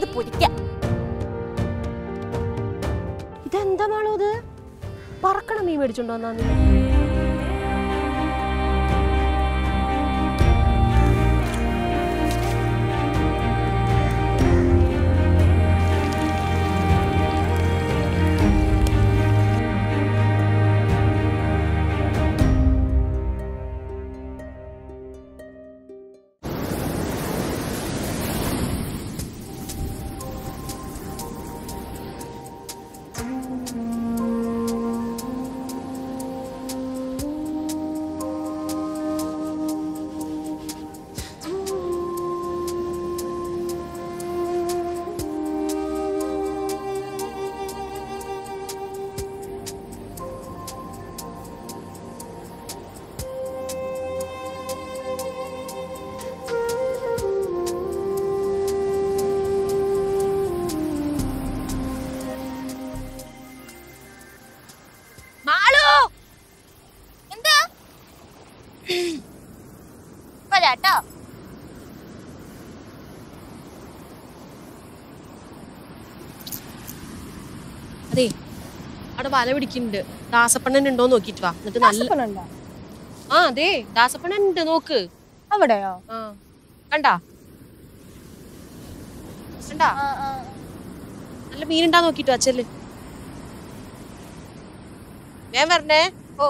നമുക്കിത് പൊരിക്കാം ഇതെന്താ മാളോ ഇത് പറക്കണ മീൻ മേടിച്ചോണ്ട് വന്നാ നീ മാളു എന്താ വരാട്ടോ അതെ അവിടെ വല പിടിക്കുന്നുണ്ട് ദാസപ്പണ്ണൻ ഉണ്ടോ നോക്കിട്ട് വാ എന്നിട്ട് നല്ല ആ അതെ ദാസപ്പണ്ണൻ ഉണ്ട് നോക്ക് അവിടെയോ ആ കണ്ടാ കണ്ടാ നല്ല മീനുണ്ടാ നോക്കിട്ട് വാ ചെല്ല് വേം വരണേ ഓ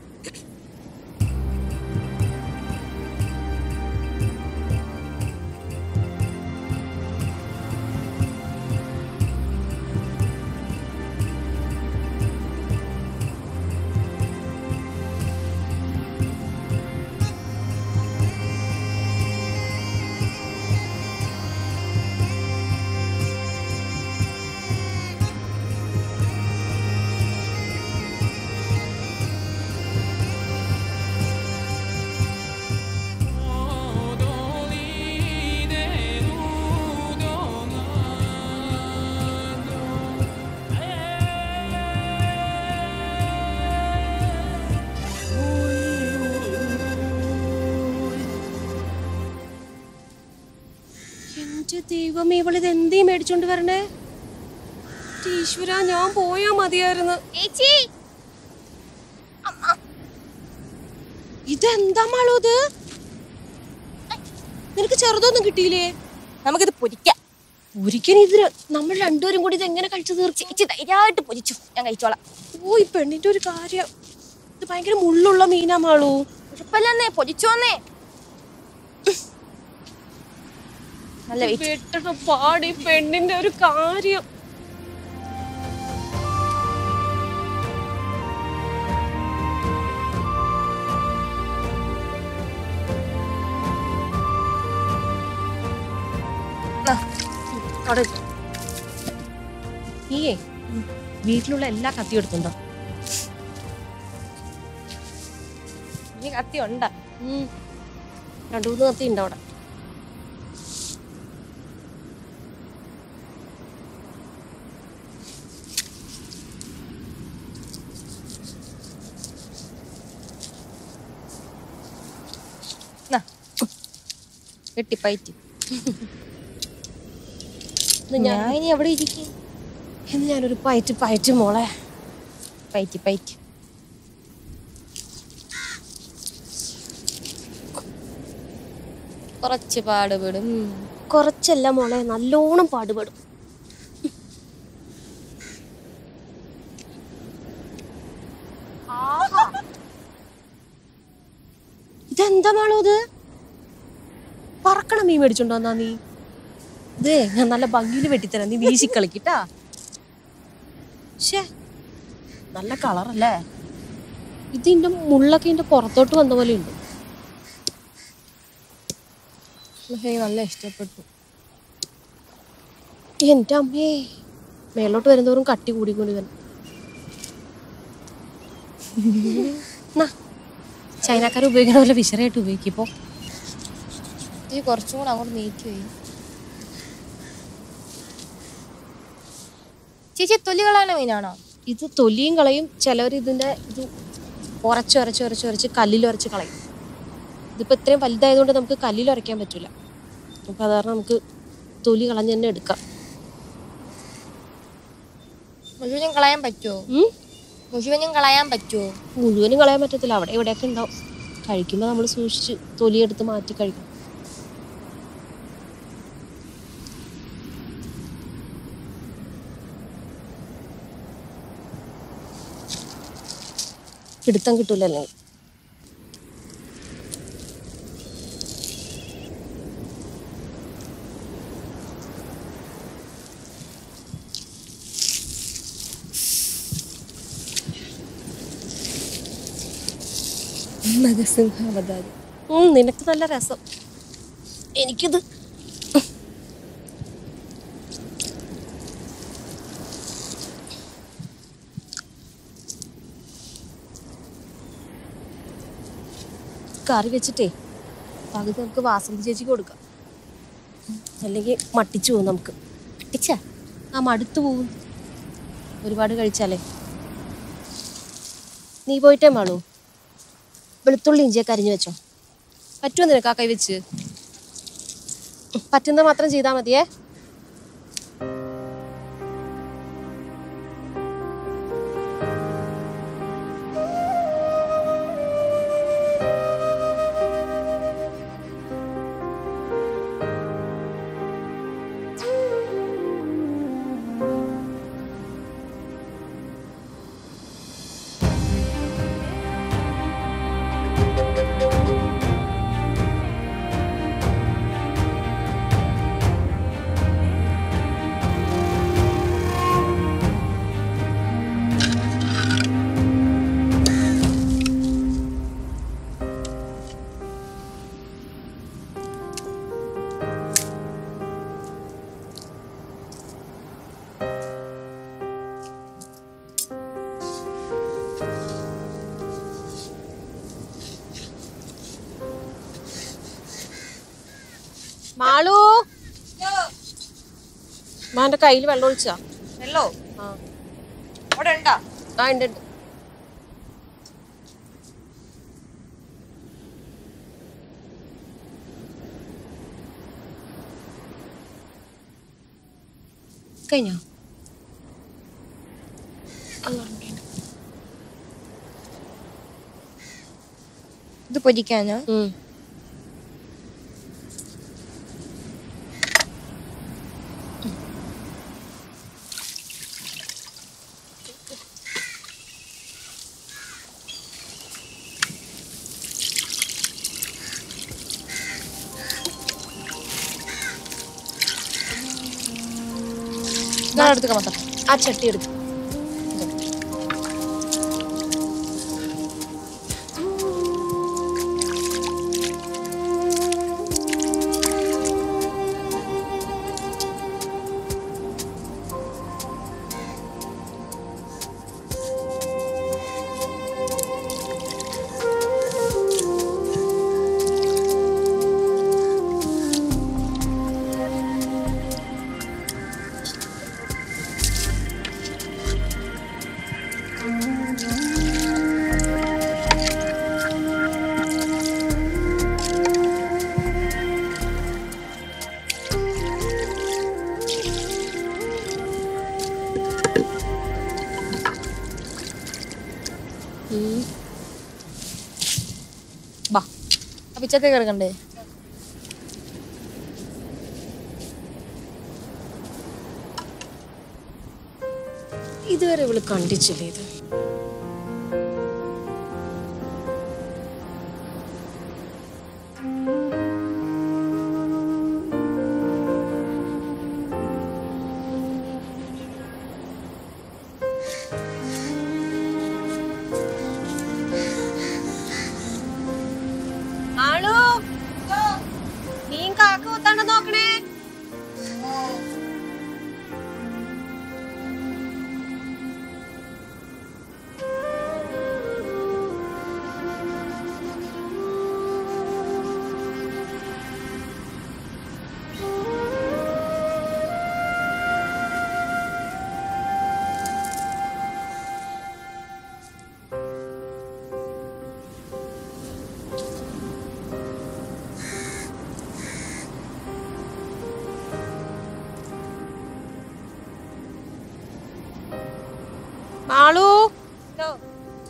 എന്റെ ദൈവമേ ഇവളിത് എന്തേ മേടിച്ചോണ്ട് വരണേ ഈശ്വര ഞാൻ പോയാ മതിയായിരുന്നു ചേച്ചി ഇതെന്താ മാളോ ഇത് നിനക്ക് ചെറുതൊന്നും കിട്ടിയില്ലേ നമുക്കിത് പൊരിക്കാം ഒരിക്കലും ഇത് നമ്മൾ രണ്ടുപേരും കൂടി ഇത് എങ്ങനെ കഴിച്ചു തീർച്ച ചേച്ചി ധൈര്യമായിട്ട് പൊരിച്ചു ഞാൻ കഴിച്ചോളാം ഓ ഈ പെണ്ണിന്റെ ഒരു കാര്യം ഇത് ഭയങ്കര മുള്ളുള്ള മീനാ മാളു കുഴപ്പമില്ലെന്നേ പൊരിച്ചോന്നേ നല്ല വെയിറ്റ് വെട്ടണ പാടി പെണ്ണിന്റെ ഒരു കാര്യം അവിടെ വെക്ക്. നീയേ വീട്ടിലുള്ള എല്ലാ കത്തിയും എടുത്തുണ്ടോ ഈ കത്തി ഉണ്ടാ രണ്ടു മൂന്ന് കത്തി ഉണ്ട് അവിടെ വെട്ടിപ്പയറ്റി ഇത് ഞാൻ ഞാൻ ഇനി എവിടെ ഇരിക്കും ഇന്ന് ഞാനൊരു പയറ്റ് പയറ്റ് മോളെ പയറ്റി പയറ്റി കുറച്ച് പാടുപെടും കുറച്ചല്ല മോളെ നല്ലോണം പാടുപെടും ഇതെന്താ മാളോ ഇത് പറക്കണ മീൻ മേടിച്ചോണ്ടോ വന്നാ നീ ഇതേ ഞാൻ നല്ല ഭംഗിയിൽ വെട്ടിത്തരാം നീ വീശി കളിക്കിട്ടാ ഷേ നല്ല കളറല്ലേ ഇതിന്റെ മുള്ളൊക്കെ ഇതിന്റെ പുറത്തോട്ട് വന്ന പോലെ ഉണ്ട് പക്ഷേ നല്ല ഇഷ്ടപ്പെട്ടു എന്റെ അമ്മേ മേലോട്ട് വരുന്നവരും കട്ടി കൂടിക്കൊണ്ട് വരും ചൈനക്കാർ ഉപയോഗിക്കുന്ന പോലെ വിശറായിട്ട് ഉപയോഗിക്കും ഇപ്പോ ഈ കുറച്ചും കൂടെ അങ്ങോട്ട് നീക്കി പോയി ചേച്ചി തൊലി കളാന മീനാണോ ഇത് തൊലിയും കളയും ചിലവർ ഇതിന്റെ ഇത് ഉരച്ച് ഉരച്ച് ഉരച്ച് ഉരച്ച് കല്ലിൽ ഉരച്ച് കളയും ഇതിപ്പോ ഇത്രയും വലുതായതുകൊണ്ട് നമുക്ക് കല്ലിൽ ഉരയ്ക്കാൻ പറ്റില്ല അപ്പൊ അത് കാരണം നമുക്ക് തൊലി കളഞ്ഞ് തന്നെ എടുക്കാം മുഴുവനും കളയാൻ പറ്റുമോ ഉം? മുഴുവനും കളയാൻ പറ്റുമോ മുഴുവനും കളയാൻ പറ്റത്തില്ല അവിടെ ഇവിടെയൊക്കെ ഉണ്ടാവും കഴിക്കുമ്പോൾ നമ്മൾ സൂക്ഷിച്ച് തൊലിയെടുത്ത് മാറ്റി കഴിക്കണം പിടുത്തം കിട്ടൂലല്ലേ മൃഗസിംഹാവതാരി ഉം, നിനക്ക് നല്ല രസം എനിക്കിത് കറി വെച്ചിട്ടേ പകുതി നമുക്ക് വാസന്തി ചേച്ചിക്ക് കൊടുക്കാം അല്ലെങ്കിൽ മട്ടിച്ചു പോകും നമുക്ക് മട്ടിച്ച ആ മടുത്തു പോകും ഒരുപാട് കഴിച്ചാലേ നീ പോയിട്ടേ മാളൂ വെളുത്തുള്ളി ഇഞ്ചിയൊക്കെ അരിഞ്ഞു വെച്ചോ പറ്റുമോ നിനക്ക് ആ കൈ വെച്ച് പറ്റുന്ന മാത്രം ചെയ്താൽ മതിയേ മാളു മാന്റെ കയ്യിൽ വെള്ളം ഒഴിച്ചാ ഹലോ ആ അവിടെ ഉണ്ടാ ആ ഉണ്ട് ഉണ്ട് കഴിഞ്ഞോ ഇത് പൊരിക്കാനോ ഉം. ഞാൻ എടുത്തുക്കാൻ മാത്രം ആ ചട്ടി എടുക്കും ബാ ആ പിച്ചത്തേക്ക് എടുക്കണ്ടേ ഇതുവരെ ഇവള് കണ്ടിച്ചില്ലേ ഇത് ആളു നീ കാക്ക കൊത്താണ്ട് നോക്കണേ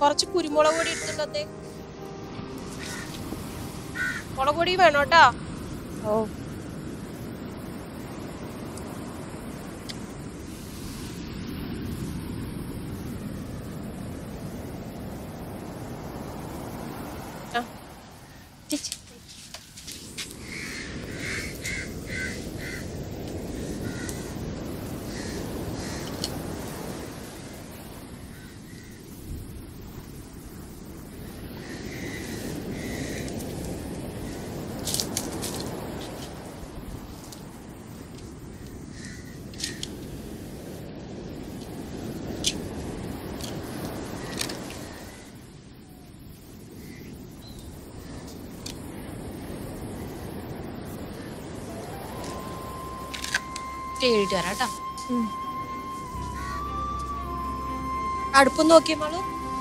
കുറച്ച് കുരുമുളക് പൊടി എടുത്തിട്ടുണ്ടേ മുളക് പൊടി വേണം കേട്ടാ ഓ ആ. ചേച്ചി. കേട്ടിട്ട് വരാം കേട്ടാ ഉം. അടുപ്പൊന്ന് നോക്കിയേ മാളു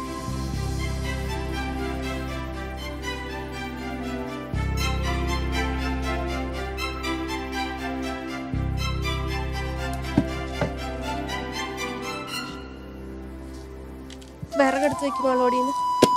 വിറകെടുത്ത് വെക്കും മാളോടിന്ന്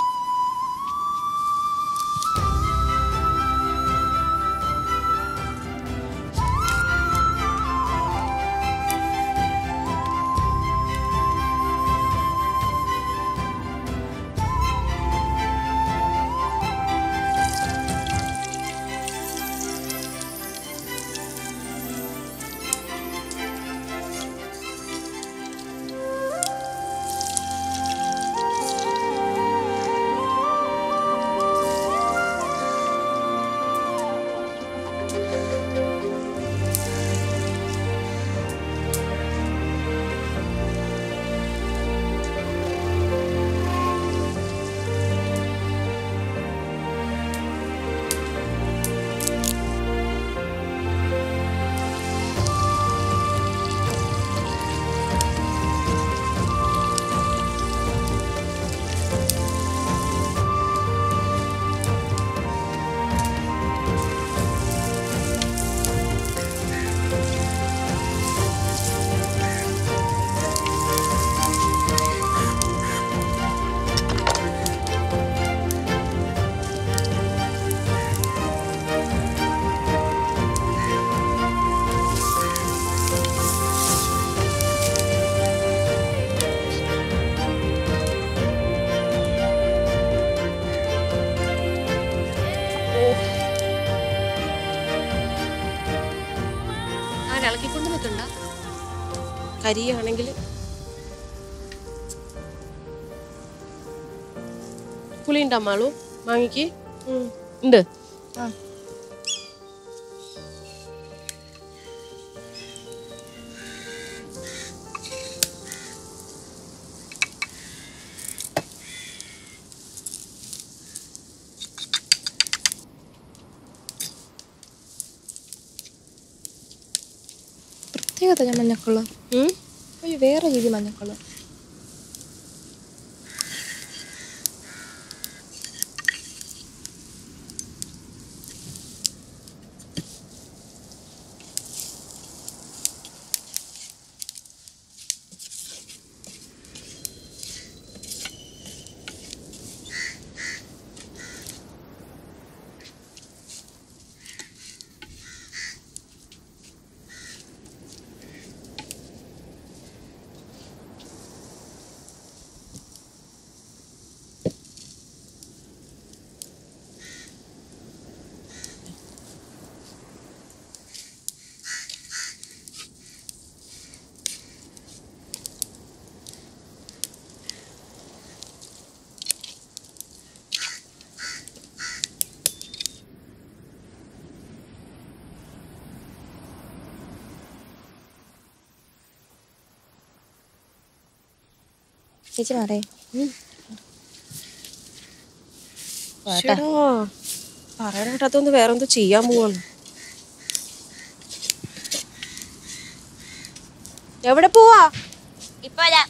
അങ്ങനെ ഇളക്കിക്കൊണ്ട് നിൽക്കണ്ട കരിയാണെങ്കിൽ പുളി ഉണ്ടോ മാളു മാങ്ങിക്ക് ഉണ്ട് ആ. പ്രത്യേകത ഞാൻ മഞ്ഞക്കുള്ള ഉം. ഒരു വേറെ രീതി മഞ്ഞക്കുള്ള ചേച്ചി മാറേ ശ്ശെടാ, പറയാനായിട്ടതൊന്ന് വേറെന്തോ ചെയ്യാൻ പോവാണ് എവിടെ പോവാ ഇപ്പൊ വരാം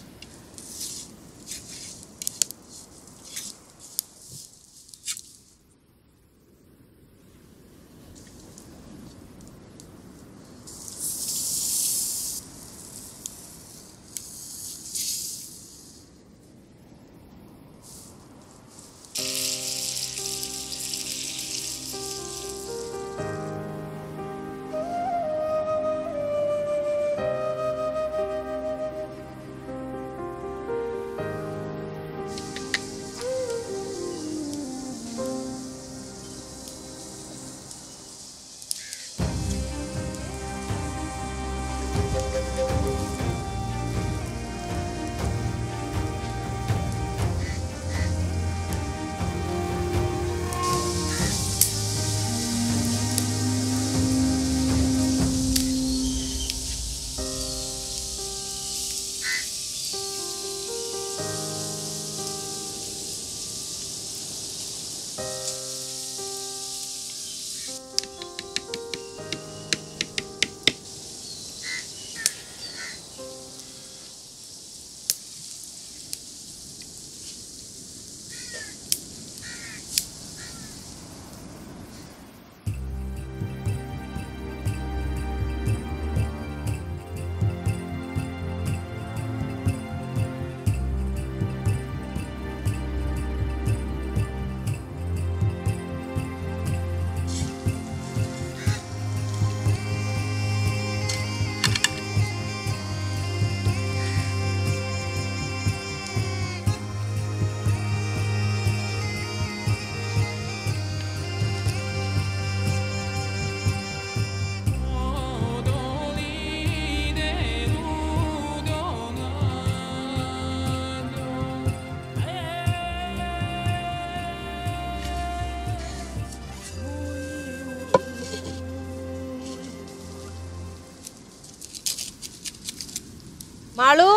മാളു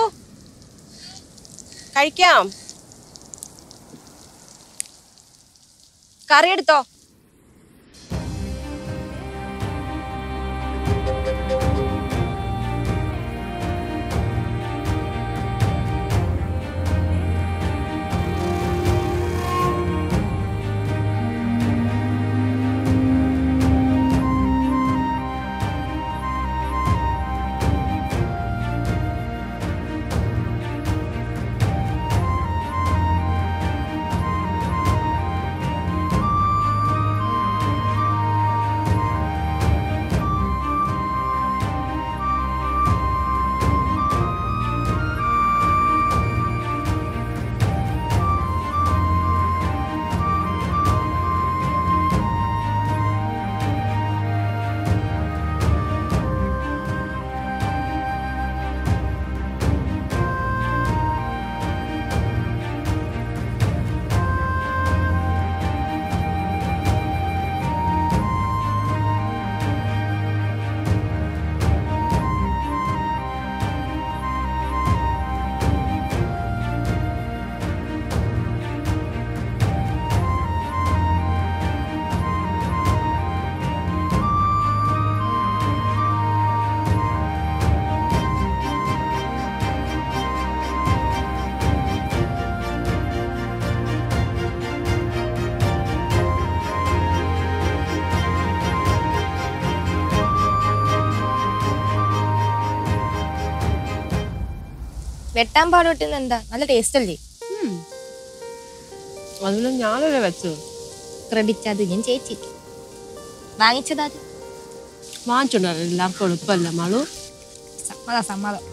കഴിക്കാം കറി എടുത്തോ വെട്ടാൻ പാടോട്ടുന്ന എന്താ നല്ല ടേസ്റ്റ് അല്ലേ അതിന് ഞാനല്ലേ വെച്ചത് ക്രെഡിറ്റ് അത് ഞാൻ ചേച്ചി വാങ്ങിച്ചതാ അത് വാങ്ങിച്ചോണ്ടല്ലോ എല്ലാവർക്കും എളുപ്പമല്ല മാളു സമ്മതം സമ്മതം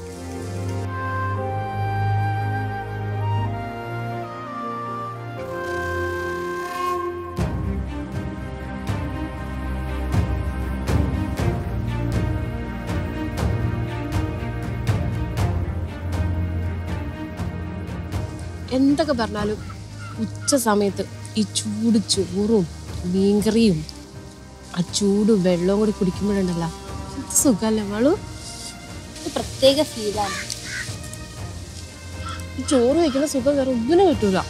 എന്തൊക്കെ പറഞ്ഞാലും ഉച്ച സമയത്ത് ഈ ചൂട് ചോറും മീൻകറിയും ആ ചൂട് വെള്ളവും കൂടി കുടിക്കുമ്പോഴുണ്ടല്ലോ എന്ത് സുഖല്ലേ മാളു ഒരു പ്രത്യേക ഫീലാണ് ഈ ചോറ് കഴിക്കുന്ന സുഖം വേറെ ഒന്നിനും കിട്ടൂല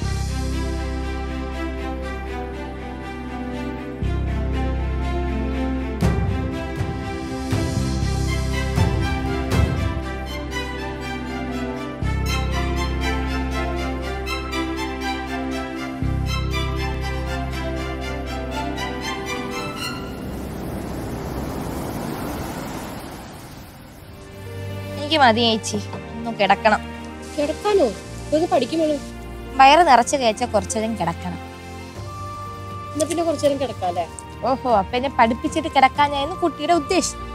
എനിക്ക് മതി ചേച്ചി ഒന്ന് കിടക്കണം കിടക്കാനോ ഇതൊക്കെ പഠിക്കുമ്പോഴും വയറ് നിറച്ച് കഴിച്ചാൽ കുറച്ചേരം കിടക്കണം എന്നാ പിന്നെ കുറച്ചു നേരം കിടക്കാല്ലേ ഓഹോ അപ്പൊ എന്നെ പഠിപ്പിച്ചിട്ട് കിടക്കാൻ ഞാൻ കുട്ടിയുടെ ഉദ്ദേശം